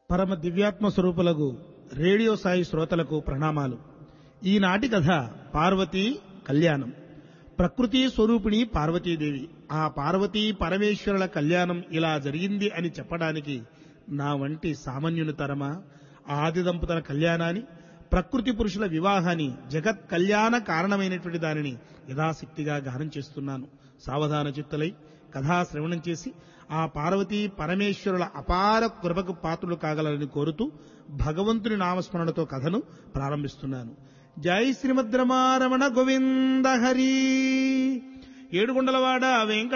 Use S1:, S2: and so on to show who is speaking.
S1: పరమ దివ్యాత్మ స్వరూపులకు రేడియో సాయి శ్రోతలకు ప్రణామాలు ఈనాటి కథ పార్వతీ కళ్యాణం ప్రకృతి స్వరూపిణి పార్వతీదేవి ఆ పార్వతీ పరమేశ్వరుల కళ్యాణం ఇలా జరిగింది అని చెప్పడానికి నా వంటి సామాన్యుని తరమా ఆది దంపతుల కళ్యాణాన్ని ప్రకృతి పురుషుల వివాహాన్ని జగత్ కళ్యాణ కారణమైనటువంటి దానిని యథాశక్తిగా గానం చేస్తున్నాను సావధాన చిత్తులై కథా శ్రవణం చేసి ఆ పార్వతీ పరమేశ్వరుల అపార కృపకు పాత్రులు కాగలరని కోరుతూ భగవంతుని నామస్మరణతో కథను ప్రారంభిస్తున్నాను జై శ్రీమద్రమారమణ గోవింద హరి ఏడుకొండలవాడ వెంకట